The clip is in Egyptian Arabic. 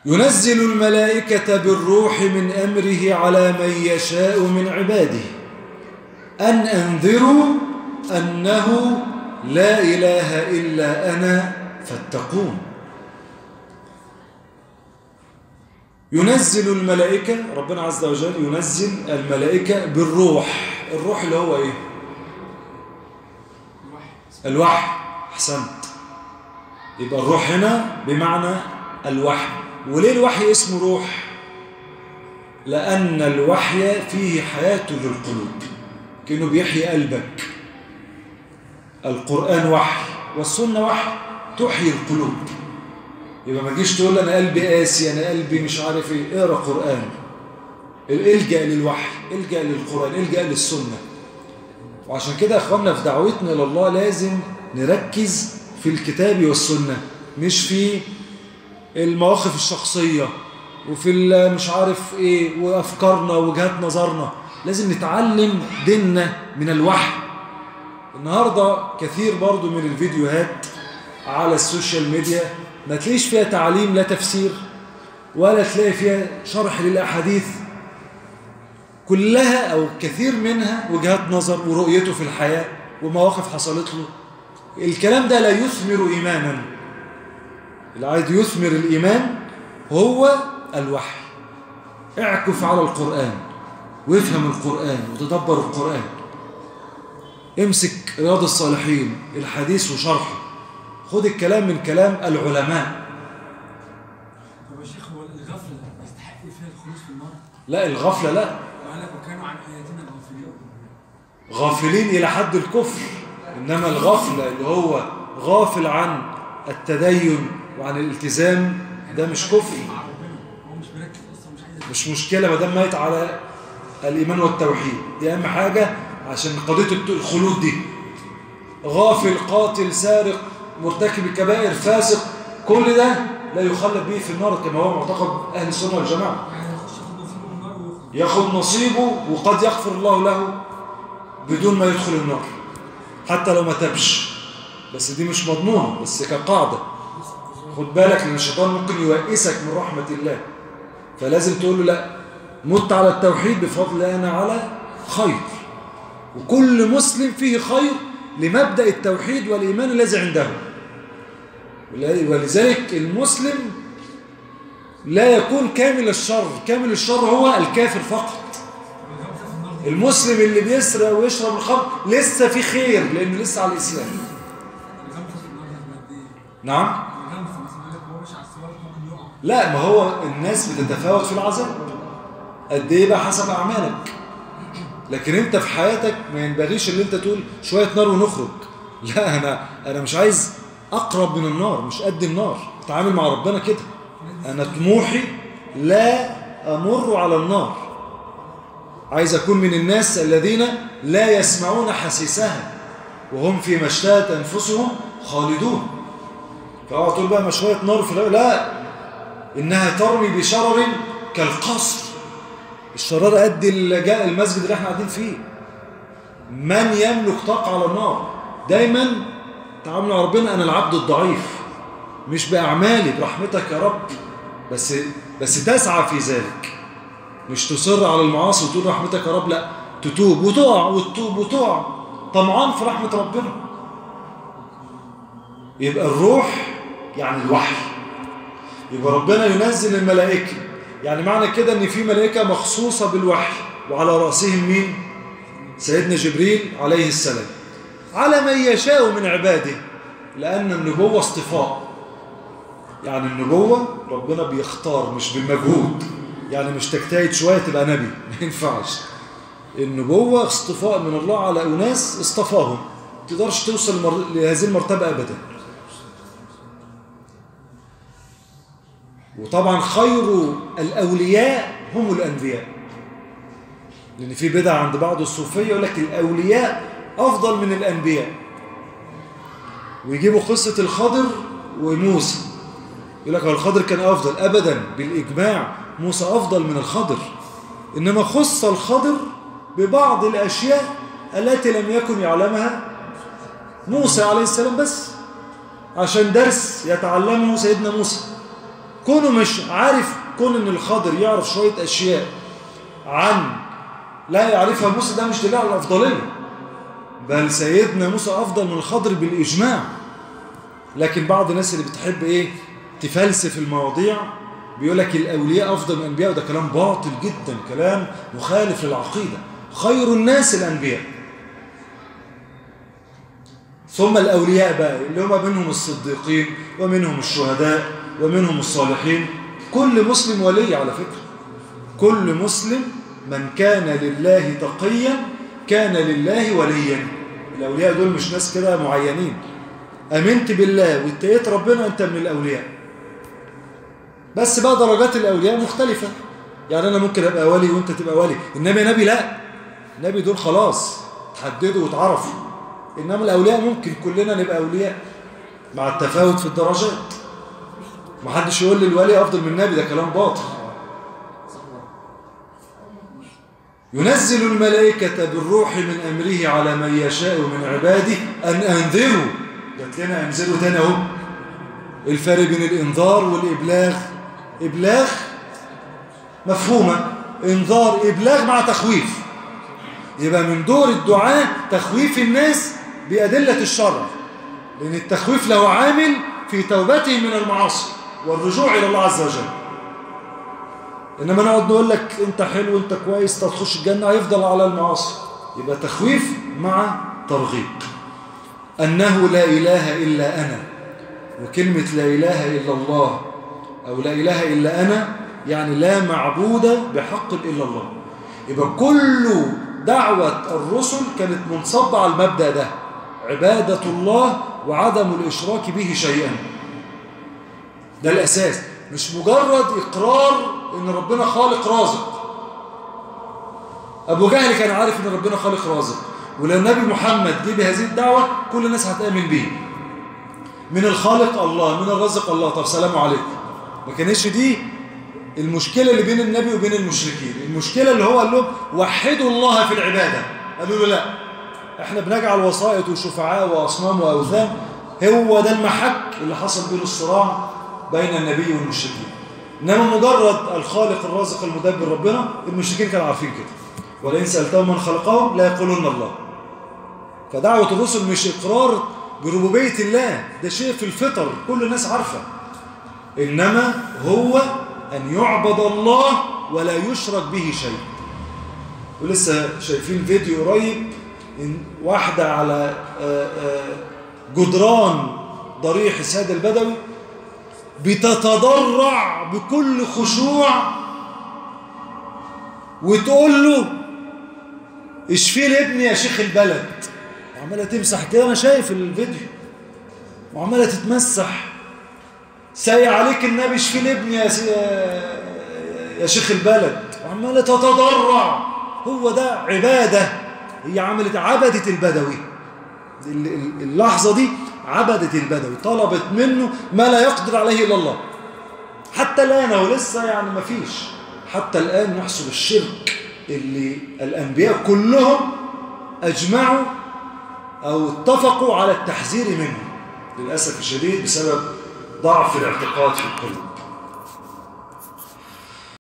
ينزل الملائكة بالروح من أمره على من يشاء من عباده أن أنذروا أنه لا إله إلا أنا فاتقون ينزل الملائكة ربنا عز وجل ينزل الملائكة بالروح الروح اللي هو إيه الوحي أحسنت يبقى الروح هنا بمعنى الوحي وليه الوحي اسمه روح لأن الوحي فيه حياة للقلوب كأنه بيحيي قلبك القرآن وحي والسنة وحي تحيي القلوب يبقى ما تجيش تقول أنا قلبي قاسي أنا قلبي مش عارف إيه اقرأ قرآن الجأ للوحي الجأ للقرآن الجأ للسنة وعشان كده أخواننا في دعوتنا إلى الله لازم نركز في الكتاب والسنة مش في المواقف الشخصية وفي مش عارف ايه وافكارنا ووجهات نظرنا لازم نتعلم ديننا من الوحي النهاردة كثير برضو من الفيديوهات على السوشيال ميديا ما تلاقيش فيها تعليم لا تفسير ولا تلاقي فيها شرح للأحاديث كلها أو كثير منها وجهات نظر ورؤيته في الحياة ومواقف حصلت له الكلام ده لا يثمر إيمانا اللي عايز يثمر الإيمان هو الوحي اعكف على القرآن وافهم القرآن وتدبر القرآن امسك رياض الصالحين الحديث وشرحه خد الكلام من كلام العلماء طب يا شيخ هو الغفله يستحق فيها الخلود في النار؟ لا الغفلة لا وقال لك وكانوا عن اياتنا غافلين غافلين إلى حد الكفر إنما الغفلة اللي هو غافل عن التدين وعن الالتزام ده مش كفر مع ربنا هو مش مركز اصلا مش عايز مش مشكلة ما دام ميت على الإيمان والتوحيد دي أهم حاجة عشان قضية الخلود دي غافل قاتل سارق مرتكب الكبائر فاسق كل ده لا يخلد به في النار كما هو معتقد أهل السنة والجماعة يعني يخش ياخد نصيبه من النار ويخرج ياخد نصيبه وقد يغفر الله له بدون ما يدخل النار حتى لو ما تبش بس دي مش مضمونة بس كقاعدة خد بالك لأن الشيطان ممكن يوئسك من رحمة الله فلازم تقول له لا مت على التوحيد بفضل أنا على خير وكل مسلم فيه خير لمبدأ التوحيد والإيمان الذي عنده ولذلك المسلم لا يكون كامل الشر كامل الشر هو الكافر فقط الغفله في النار دي المسلم اللي بيسرق ويشرب الخمر لسه في خير لأنه لسه على الإسلام الغمزه في النار دي قد ايه؟ نعم الغمزه مثلا يقول لك هو مش على الصراط ممكن يقع لا ما هو الناس بتتفاوت في العذاب قد ايه بقى حسب اعمالك لكن انت في حياتك ما ينبغيش اللي انت تقول شويه نار ونخرج لا انا انا مش عايز اقرب من النار مش قد النار اتعامل مع ربنا كده انا طموحي لا امر على النار عايز اكون من الناس الذين لا يسمعون حسيسها وهم فيما اشتهت انفسهم خالدون فاقعد تقول بقى ما شويه نار في الأول. لا إنها ترمي بشرر كالقصر الشرار قد ال- جاء المسجد اللي احنا قاعدين فيه من يملك طاقة على النار دايما تعامل مع ربنا أنا العبد الضعيف مش بأعمالي برحمتك يا رب بس بس تسعى في ذلك مش تصر على المعاصي وتقول رحمتك يا رب لا تتوب وتقع وتتوب وتقع طمعان في رحمة ربنا يبقى الروح يعني الوحي يبقى ربنا ينزل الملائكة يعني معنى كده ان في ملائكة مخصوصة بالوحي وعلى رأسهم مين سيدنا جبريل عليه السلام على من يشاء من عباده لأن النبوة اصطفاء يعني النبوة ربنا بيختار مش بالمجهود يعني مش تجتهد شوية تبقى نبي ما ينفعش النبوة اصطفاء من الله على أناس اصطفاهم تقدرش توصل مر- لهذه المرتبة أبدا وطبعا خير الأولياء هم الأنبياء لأن في بدع عند بعض الصوفية يقول لك الأولياء أفضل من الأنبياء ويجيبوا قصة الخضر وموسى يقول لك هو الخضر كان أفضل أبدا بالإجماع موسى أفضل من الخضر إنما خص الخضر ببعض الأشياء التي لم يكن يعلمها موسى عليه السلام بس عشان درس يتعلمه سيدنا موسى كونه مش عارف كون ان الخضر يعرف شوية اشياء عن لا يعرفها موسى ده مش دليل على الافضلية بل سيدنا موسى افضل من الخضر بالاجماع لكن بعض الناس اللي بتحب ايه تفلسف المواضيع بيقول لك الاولياء افضل من الانبياء وده كلام باطل جدا كلام مخالف للعقيده خير الناس الانبياء ثم الاولياء بقى اللي هم منهم الصديقين ومنهم الشهداء ومنهم الصالحين كل مسلم ولي على فكره كل مسلم من كان لله تقيا كان لله وليا الاولياء دول مش ناس كده معينين امنت بالله واتقيت ربنا انت من الاولياء بس بقى درجات الاولياء مختلفه يعني انا ممكن ابقى ولي وانت تبقى ولي انما نبي لا النبي دول خلاص تحددوا وتعرفوا انما الاولياء ممكن كلنا نبقى اولياء مع التفاوت في الدرجات ما حدش يقول لي الولي افضل من النبي ده كلام باطل ينزل الملائكة بالروح من أمره على من يشاء من عباده أن أنذروا جات لنا أنذروا تاني أهو الفرق بين الإنذار والإبلاغ إبلاغ مفهومة إنذار إبلاغ مع تخويف يبقى من دور الدعاء تخويف الناس بأدلة الشرع لأن التخويف له عامل في توبته من المعاصي والرجوع إلى الله عز وجل إنما نقعد نقول لك أنت حلو أنت كويس تخش الجنة هيفضل على المعاصي يبقى تخويف مع ترغيب أنه لا إله إلا أنا وكلمة لا إله إلا الله أو لا إله إلا أنا يعني لا معبود بحق إلا الله يبقى كل دعوة الرسل كانت منصبة على المبدأ ده عبادة الله وعدم الإشراك به شيئا ده الأساس مش مجرد إقرار إن ربنا خالق رازق أبو جهل كان عارف إن ربنا خالق رازق ولو النبي محمد جه بهذه الدعوة كل الناس هتآمن به من الخالق الله من الرازق الله طب سلام عليكم ما كانتش دي المشكلة اللي بين النبي وبين المشركين المشكلة اللي هو قال لهم وحدوا الله في العبادة قالوا له لا احنا بنجعل وسائط وشفعاء وأصنام وأوثان هو ده المحك اللي حصل بين الصراع بين النبي والمشركين إنما مجرد الخالق الرازق المدبر ربنا المشركين كانوا عارفين كده ولئن سألتهم من خلقهم لا يقولون الله فدعوة الرسل مش إقرار بربوبية الله ده شيء في الفطر كل الناس عارفة إنما هو أن يعبد الله ولا يشرك به شيء ولسه شايفين فيديو قريب إن واحدة على جدران ضريح السيد البدوي بتتضرع بكل خشوع وتقول له اشفي لي ابني يا شيخ البلد وعمالة تمسح كده أنا شايف الفيديو وعمالة تتمسح ساي عليك النبي اشفي لي ابني يا, سي... يا شيخ البلد وعمالة تتضرع هو ده عبادة هي عملت عبدت البدوي اللحظة دي عبدت البدوي طلبت منه ما لا يقدر عليه إلا الله حتى الآن هو لسه يعني ما فيش حتى الآن يحصل الشرك اللي الأنبياء كلهم أجمعوا أو اتفقوا على التحذير منه للأسف الشديد بسبب ضعف الاعتقاد في القلوب